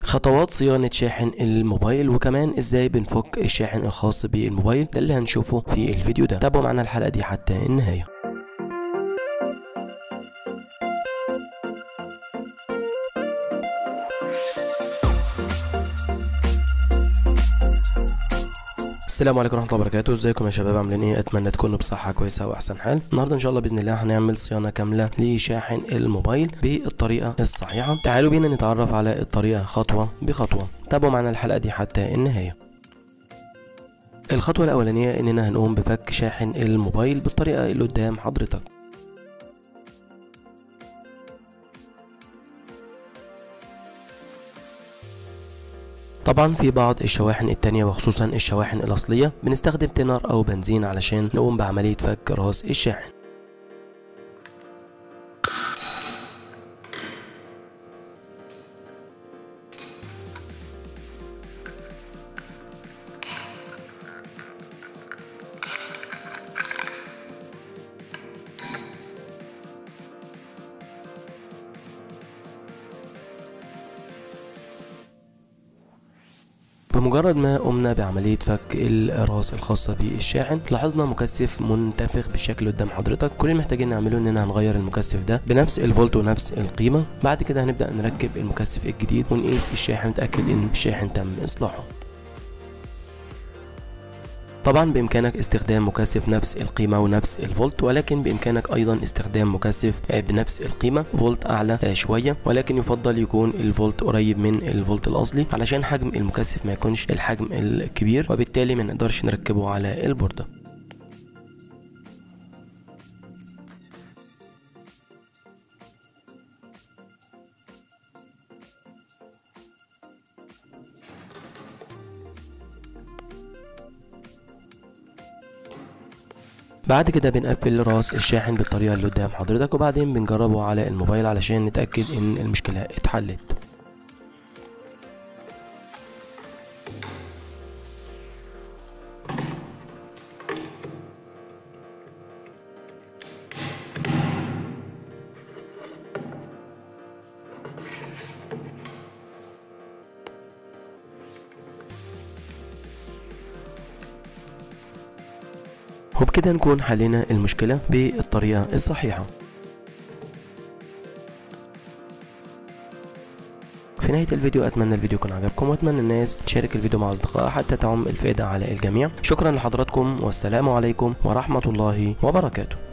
خطوات صيانة شاحن الموبايل وكمان ازاي بنفك الشاحن الخاص بالموبايل ده اللي هنشوفه في الفيديو ده تابعوا معنا الحلقة دي حتى النهاية السلام عليكم ورحمه الله وبركاته ازيكم يا شباب عاملين ايه اتمنى تكونوا بصحه كويسه واحسن حال النهارده ان شاء الله باذن الله هنعمل صيانه كامله لشاحن الموبايل بالطريقه الصحيحه تعالوا بينا نتعرف على الطريقه خطوه بخطوه تابعوا معنا الحلقه دي حتى النهايه الخطوه الاولانيه اننا هنقوم بفك شاحن الموبايل بالطريقه اللي قدام حضرتك طبعا في بعض الشواحن التانية وخصوصا الشواحن الأصلية بنستخدم تنر أو بنزين علشان نقوم بعملية فك راس الشاحن بمجرد ما قمنا بعملية فك الراس الخاصة بالشاحن لاحظنا مكثف منتفخ بالشكل قدام حضرتك كل اللي محتاجين نعمله اننا هنغير المكثف ده بنفس الفولت ونفس القيمة بعد كده هنبدأ نركب المكثف الجديد ونقيس الشاحن نتأكد ان الشاحن تم اصلاحه طبعا بامكانك استخدام مكثف نفس القيمة ونفس الفولت ولكن بامكانك ايضا استخدام مكثف بنفس القيمة فولت اعلى شوية ولكن يفضل يكون الفولت قريب من الفولت الاصلي علشان حجم المكثف ما يكونش الحجم الكبير وبالتالي ما نقدرش نركبه على البوردة بعد كده بنقفل راس الشاحن بالطريقة اللي قدام حضرتك وبعدين بنجربه على الموبايل علشان نتأكد ان المشكلة اتحلت وبكده نكون حلينا المشكلة بالطريقة الصحيحة في نهاية الفيديو أتمنى الفيديو يكون عجبكم وأتمنى الناس تشارك الفيديو مع أصدقائها حتى تعم الفائدة على الجميع شكرا لحضراتكم والسلام عليكم ورحمة الله وبركاته